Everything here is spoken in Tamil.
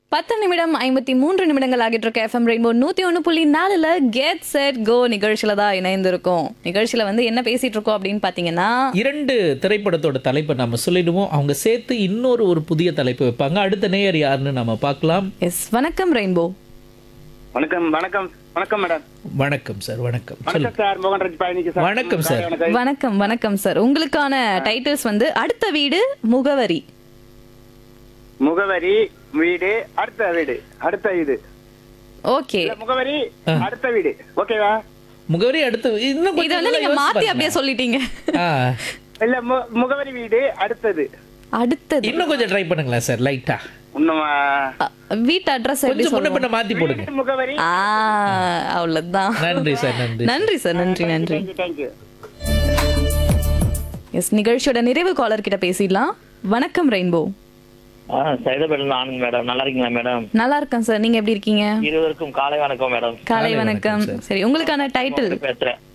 பத்து நிமிடம் ஐம்பத்தி மூன்று நிமிடங்கள் ஆகிட்டு இருக்க எஃப்எம் ரெயின்போ நூத்தி ஒன்று புள்ளி நாலுல கெட் செட் கோ நிகழ்ச்சியில தான் இணைந்திருக்கோம் நிகழ்ச்சியில வந்து என்ன பேசிட்டு இருக்கோம் அப்படின்னு பாத்தீங்கன்னா இரண்டு திரைப்படத்தோட தலைப்பை நம்ம சொல்லிடுவோம் அவங்க சேர்த்து இன்னொரு ஒரு புதிய தலைப்பு வைப்பாங்க அடுத்த நேயர் யாருன்னு நம்ம பார்க்கலாம் எஸ் வணக்கம் ரெயின்போ வணக்கம் வணக்கம் வணக்கம் மேடம் வணக்கம் சார் வணக்கம் வணக்கம் சொல்லுங்க சார் மோகன்ராஜ் பயணிக்கு சார் வணக்கம் சார். வணக்கம். வணக்கம் வணக்கம் சார் உங்களுக்கான டைட்டில்ஸ் வந்து அடுத்த வீடு முகவரி முகவரி வீடு அடுத்த வீடு அடுத்த வீடு ஓகே இல்ல, முகவரி அடுத்த வீடு ஓகேவா முகவரி அடுத்து இன்னும் இத கொஞ்சம் வந்து நீங்க யோசிச்சு மாத்தி பாருங்க. அப்படியே சொல்லிட்டீங்க ஆ, இல்ல மு- முகவரி வீடு அடுத்தது அடுத்தது இன்னும் கொஞ்சம் ட்ரை பண்ணுங்களேன் சார் லைட்டா இன்னும் ஆ, அ, வீட்டு அட்ரஸ் எப்படி கொஞ்சம் முன்ன சொல்லுவோம் பின்ன மாத்தி போடுங்க வீடு முகவரி ஆ அவ்வளவுதான் நன்றி சார் நன்றி நன்றி சார் நன்றி நன்றி தேங்க்யூ தேங்க்யூ எஸ் நிகழ்ச்சியோட நிறைவு காலர் கிட்ட பேசிடலாம் வணக்கம் ரெயின்போ ஆ சைதாபேட்டில் ஆனந்த் மேடம் நல்லா இருக்கீங்களா மேடம் நல்லா இருக்கேன் சார் நீங்க எப்படி இருக்கீங்க இருவருக்கும் காலை வணக்கம் மேடம் காலை வணக்கம் சரி உங்களுக்கான டைட்டில் பேசுறேன்